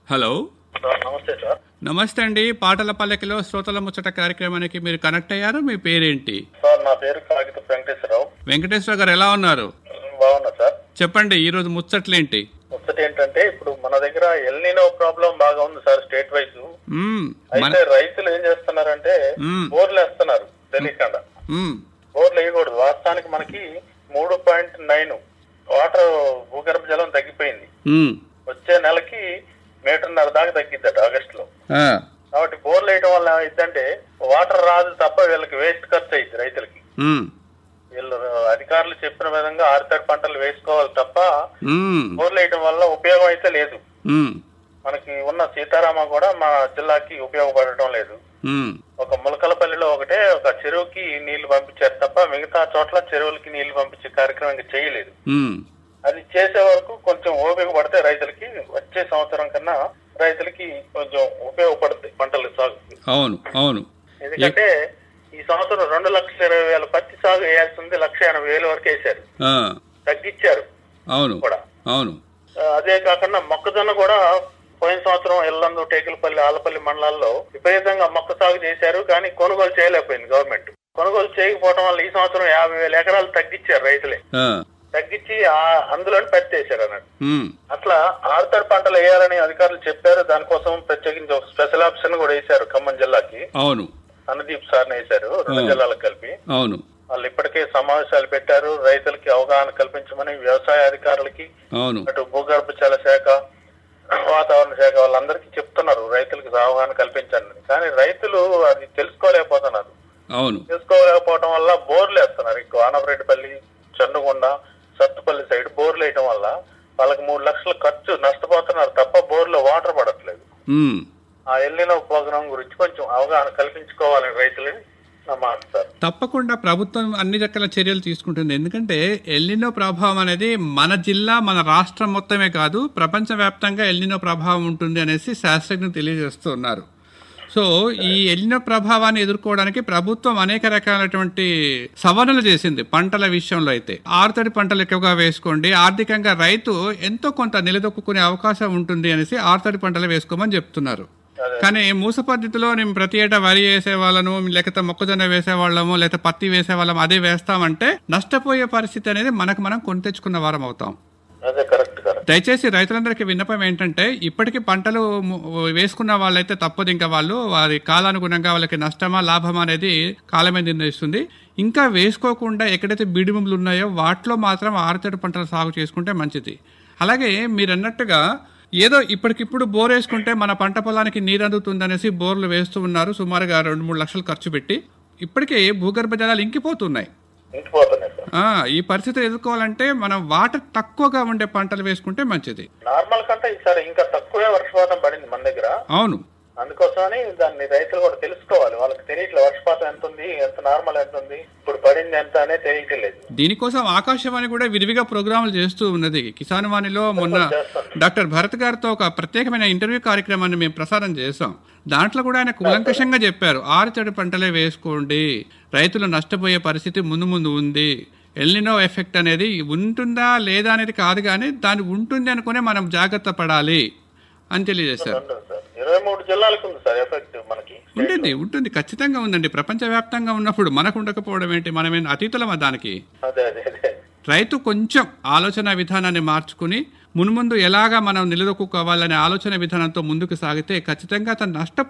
Hello sir నమస్తే sir నమస్తే అండి పాటల పల్లకిలో శ్రోతల ముచ్చట కార్యక్రమానికి మీరు కనెక్ట్ అయ్యారు మీ పేరేంటి సార్ నా పేరు కాగిత వెంకటేశ్వరరావు వెంకటేశ్వర గారు ఎలా ఉన్నారు బాగున్నా సార్ చెప్పండి ఈ రోజు ముచ్చట్లేంటి ముచ్చట ఏంటంటే ఇప్పుడు మన దగ్గర ఎల్నినో ప్రాబ్లం బాగా ఉంది సార్ స్టేట్ వైజ్ మ్మ్, మన అయితే రైతులు ఏం చేస్తున్నారంటే మ్మ్. బోర్లు వేస్తున్నారు తెలియకుండా మ్మ్, బోర్లు వేయకూడదు వాస్తవానికి మనకి మూడు పాయింట్ నైన్ వాటర్ భూగర్భ జలం తగ్గిపోయింది మ్మ్, వచ్చే నెలకి మీటర్న్నర దాకా తగ్గిద్దట ఆగస్ట్ లో ఆ, కాబట్టి బోర్లు వేయడం వల్ల ఏమైందంటే వాటర్ రాదు తప్ప వీళ్ళకి వేస్ట్ ఖర్చు అయింది రైతులకి మ్మ్, వీళ్ళు అధికారులు చెప్పిన విధంగా ఆరుతడి పంటలు వేసుకోవాలి తప్ప మ్మ్, బోర్లు వేయడం వల్ల ఉపయోగం అయితే లేదు మ్మ్, మనకి ఉన్న సీతారామ కూడా మా జిల్లాకి ఉపయోగపడటం లేదు మ్మ్, ఒక ములకలపల్లిలో ఒకటే ఒక చెరువుకి నీళ్లు పంపించారు తప్ప మిగతా చోట్ల చెరువులకి నీళ్లు పంపించే కార్యక్రమం ఇంకా చేయలేదు మ్మ్, అది చేసే వరకు కొంచెం ఓపిక పడితే రైతులకి వచ్చే సంవత్సరం కన్నా రైతులకి కొంచెం ఉపయోగపడుతుంది పంటల సాగుకి అవును అవును ఎందుకంటే ఈ సంవత్సరం రెండు లక్షల ఇరవై వేల పత్తి సాగు వేయాల్సింది లక్ష ఎనభై వేల వరకు వేశారు ఆ, తగ్గించారు అవును కూడా అవును ఆ, అదే కాకుండా మొక్కజొన్న కూడా పోయిన సంవత్సరం ఎల్లందు టేకులపల్లి ఆలపల్లి మండలాల్లో విపరీతంగా మొక్క సాగు చేశారు కానీ కొనుగోలు చేయలేకపోయింది గవర్నమెంట్ కొనుగోలు చేయకపోవడం వల్ల ఈ సంవత్సరం యాభై వేల ఎకరాలు తగ్గించారు రైతులే ఆ, తగ్గించి ఆ అందులోని పత్తి వేశారు అన్నట్టు మ్మ్, అట్లా ఆరుతడి పంటలు వేయాలని అధికారులు చెప్పారు దానికోసం ప్రత్యేకించి ఒక స్పెషల్ ఆప్షన్ కూడా వేశారు ఖమ్మం జిల్లాకి అవును అనుదీప్ సార్ వేశారు రెండు ఆ. జిల్లాలకు కలిపి అవును వాళ్ళు ఇప్పటికే సమావేశాలు పెట్టారు రైతులకి అవగాహన కల్పించమని వ్యవసాయ అధికారులకి అవును అటు భూగర్భ జల శాఖ వాతావరణ శాఖ వాళ్ళందరికీ చెప్తున్నారు రైతులకు అవగాహన కల్పించండి కానీ రైతులు అది తెలుసుకోలేకపోతున్నారు అవును తెలుసుకోలేకపోవడం వల్ల బోర్లు వేస్తున్నారు ఎక్కువ ఆనపరెడ్డిపల్లి చండుగొండ సత్తుపల్లి సైడ్ బోర్లు వేయడం వల్ల వాళ్ళకి మూడు లక్షల ఖర్చు నష్టపోతున్నారు తప్ప బోర్లో వాటర్ పడట్లేదు మ్మ్. ఆ ఎల్లినో ప్రోగ్రాం గురించి కొంచెం అవగాహన కల్పించుకోవాలని రైతులని నా మాట సార్ తప్పకుండా ప్రభుత్వం అన్ని రకాల చర్యలు తీసుకుంటుంది ఎందుకంటే ఎల్నినో ప్రభావం అనేది మన జిల్లా మన రాష్ట్రం మొత్తమే కాదు ప్రపంచవ్యాప్తంగా ఎల్నినో ప్రభావం ఉంటుంది అనేసి శాస్త్రజ్ఞులు తెలియజేస్తున్నారు సో ఈ ఎల్నినో ప్రభావాన్ని ఎదుర్కోవడానికి ప్రభుత్వం అనేక రకాలైనటువంటి సవరణలు చేసింది పంటల విషయంలో అయితే ఆరుతడి పంటలు ఎక్కువగా వేసుకోండి ఆర్థికంగా రైతు ఎంతో కొంత నిలదొక్కునే అవకాశం ఉంటుంది అనేసి ఆరుతడి పంటలు వేసుకోమని చెప్తున్నారు అదే. కానీ మూస పద్ధతిలో నేను ప్రతి ఏటా వరి వేసే వాళ్ళను లేకపోతే మొక్కజొన్న వేసే వాళ్ళము లేకపోతే పత్తి వేసే వాళ్ళము అదే వేస్తామంటే నష్టపోయే పరిస్థితి అనేది మనకు మనం కొని తెచ్చుకున్న వారం అవుతాం అదే కరెక్ట్ కరెక్ట్ దయచేసి రైతులందరికీ విన్నపం ఏంటంటే ఇప్పటికీ పంటలు ము- వేసుకున్న వాళ్ళైతే తప్పదు ఇంకా వాళ్ళు వారి కాలానుగుణంగా వాళ్ళకి నష్టమా లాభమా అనేది కాలమే నిర్ణయిస్తుంది ఇంకా వేసుకోకుండా ఎక్కడైతే బీడి భూములు ఉన్నాయో వాటిలో మాత్రం ఆరుతడి పంటలు సాగు చేసుకుంటే మంచిది అలాగే మీరు అన్నట్టుగా ఏదో ఇప్పటికిప్పుడు బోర్ వేసుకుంటే మన పంట పొలానికి నీరు అందుతుందనేసి బోర్లు వేస్తూ ఉన్నారు సుమారుగా రెండు మూడు లక్షలు ఖర్చు పెట్టి ఇప్పటికే భూగర్భ జలాలు ఇంకిపోతున్నాయి ఇంకిపోతున్నాయి సార్ ఆ, ఈ పరిస్థితి ఎదుర్కోవాలంటే మనం వాటర్ తక్కువగా ఉండే పంటలు వేసుకుంటే మంచిది నార్మల్ కంటే ఈసారి ఇంకా తక్కువే వర్షపాతం పడింది మన దగ్గర అవును అందుకోసమని దాన్ని రైతులు కూడా తెలుసుకోవాలి వాళ్ళకి తెలియట్లేదు వర్షపాతం ఎంత ఉంది ఎంత నార్మల్ ఎంత ఉంది ఇప్పుడు పడింది ఎంత అనేది తెలియట్లేదు దీనికోసం ఆకాశవాణి కూడా విరివిగా ప్రోగ్రాములు చేస్తూ ఉన్నది కిసాన్ వాణిలో మొన్న డాక్టర్ భరత్ గారితో ఒక ప్రత్యేకమైన ఇంటర్వ్యూ కార్యక్రమాన్ని మేము ప్రసారం చేశాం దాంట్లో కూడా ఆయన కూలంకషంగా చెప్పారు ఆరుతడి పంటలే వేసుకోండి రైతులు నష్టపోయే పరిస్థితి ముందు ముందు ఉంది ఎల్నినో ఎఫెక్ట్ అనేది ఉంటుందా లేదా అనేది కాదు కానీ దాని ఉంటుంది అనుకునే మనం జాగ్రత్త పడాలి అని తెలియజేశారు ఉండదు సార్ ఇరవై మూడు జిల్లాలకు ఉంది సార్ ఎఫెక్ట్ మనకి ఉంటుంది ఉంటుంది ఖచ్చితంగా ఉందండి ప్రపంచవ్యాప్తంగా ఉన్నప్పుడు మనకు ఉండకపోవడం ఏంటి మనమేం అతీతులమా దానికి అదే అదే అదే రైతు కొంచెం ఆలోచన విధానాన్ని మార్చుకుని మున్ముందు ఎలాగా మనం నిలదొక్కుకోవాలనే ఆలోచన విధానంతో ముందుకు సాగితే ఖచ్చితంగా తను నష్ట